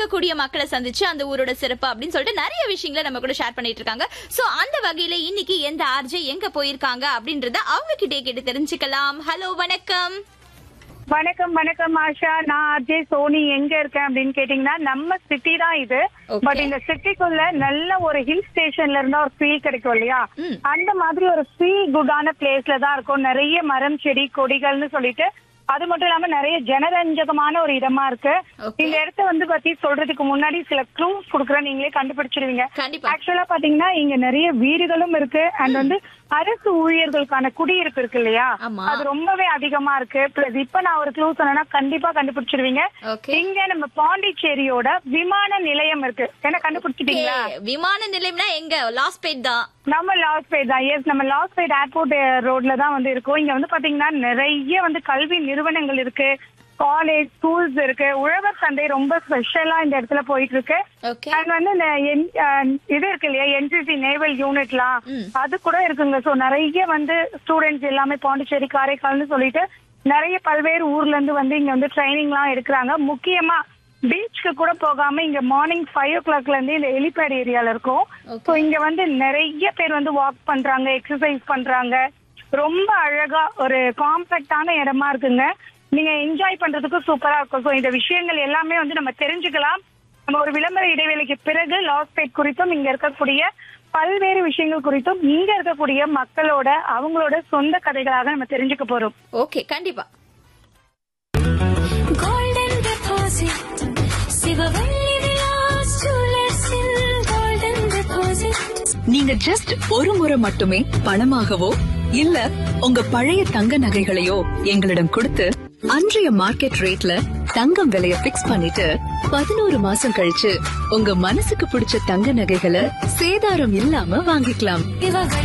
இருக்கக்கூடிய மக்களை சந்திச்சு அந்த ஊரோட சிறப்பு அப்படின்னு சொல்லிட்டு நிறைய விஷயங்களை நம்ம கூட ஷேர் பண்ணிட்டு இருக்காங்க சோ அந்த வகையில இன்னைக்கு எந்த ஆர்ஜே எங்க போயிருக்காங்க அப்படின்றத அவங்க கிட்டே கேட்டு தெரிஞ்சுக்கலாம் ஹலோ வணக்கம் வணக்கம் வணக்கம் ஆஷா நான் அஜய் சோனி எங்க இருக்கேன் அப்படின்னு கேட்டீங்கன்னா நம்ம சிட்டி தான் இது Okay. பட் இந்த சிட்டிக்குள்ள நல்ல ஒரு ஹில் ஸ்டேஷன்ல இருந்தா ஒரு ஃபீல் கிடைக்கும் இல்லையா ம். அந்த மாதிரி ஒரு ஃபீல் குட்டான பிளேஸ்ல தான் இருக்கும் நிறைய மரம் செடி கொடிகள்னு சொல்லிட்டு அது மட்டும் இல்லாம நிறைய ஜனரஞ்சகமான ஒரு இடமா இருக்கு Okay. இந்த இடத்த வந்து பத்தி சொல்றதுக்கு முன்னாடி சில க்ளூஸ் கொடுக்குறேன் நீங்களே கண்டுபிடிச்சிருவீங்க கண்டிப்பா ஆக்சுவலா பாத்தீங்கன்னா இங்க நிறைய வீடுகளும் இருக்கு அண்ட் வந்து அரசு ஊழியர்களுக்கான குடியிருப்பு இருக்கு இல்லையா ஆமா. அது ரொம்பவே அதிகமா இருக்கு பிளஸ் இப்ப நான் ஒரு க்ளூ சொன்னேன்னா கண்டிப்பா கண்டுபிடிச்சிருவீங்க ஓகே இங்க நம்ம பாண்டிச்சேரியோட விமான நிலையம் இருக்கு என்ன கண்டுபிடிச்சிட்டீங்களா விமான நிலையம்னா எங்க லாஸ்பேட் தான் நம்ம லாஸ்பேட் தான் எஸ் நம்ம லாஸ்பேட் ஏர்போர்ட் ரோட்ல தான் வந்து இருக்கோம் இங்க வந்து பாத்தீங்கன்னா நிறைய வந்து கல்வி நிறுவனங்கள் இருக்கு காலேஜ் ஸ்கூல்ஸ் இருக்கு உழவர் சந்தை ரொம்ப ஸ்பெஷலா இந்த இடத்துல போயிட்டு இருக்கு ஓகே அண்ட் வந்து இந்த என்- அஹ் இது இருக்கு இல்லையா என்சிசி நேவல் யூனிட்லாம் ம். அது கூட இருக்குங்க சோ நிறைய வந்து ஸ்டூடெண்ட்ஸ் எல்லாமே பாண்டிச்சேரி காரைக்கால்னு சொல்லிட்டு நிறைய பல்வேறு ஊர்ல இருந்து வந்து இங்க வந்து ட்ரைனிங்லாம் எடுக்கிறாங்க முக்கியமா பீச்சுக்கு கூட போகாம இங்க மார்னிங் ஃபைவ் ஓ கிளாக்ல இருந்து இந்த எலிபேட் ஏரியால இருக்கும் Okay. சோ இங்க வந்து நிறைய பேர் வந்து வாக் பண்றாங்க எக்ஸசைஸ் பண்றாங்க ரொம்ப அழகா ஒரு காம்பேக்டான இடமா இருக்குங்க நீங்க என்ஜாய் பண்றதுக்கு சூப்பரா இருக்கும் சோ இந்த விஷயங்கள் எல்லாமே வந்து நம்ம தெரிஞ்சுக்கலாம் நம்ம ஒரு விளம்பர இடைவேளைக்கு பிறகு லாஸ்பேட் குறித்தும் இங்க இருக்கக்கூடிய பல்வேறு விஷயங்கள் குறித்தும் இங்க இருக்கக்கூடிய மக்களோட அவங்களோட சொந்த கதைகளாக நம்ம தெரிஞ்சுக்க போறோம் ஓகே கண்டிப்பா golden deposit சிவவள்ளி விலாஸ் ஜுவல்லர்ஸில் golden deposit நீங்க ஜஸ்ட் ஒரு முறை மட்டுமே பணமாகவோ இல்ல உங்க பழைய தங்க நகைகளையோ எங்களிடம் கொடுத்து அன்றைய மார்க்கெட் ரேட்ல தங்கம் விலைய பிக்ஸ் பண்ணிட்டு பதினோரு மாசம் கழிச்சு உங்க மனசுக்கு பிடிச்ச தங்க நகைகளை சேதாரம் இல்லாம வாங்கிக்கலாம் சிவவள்ளி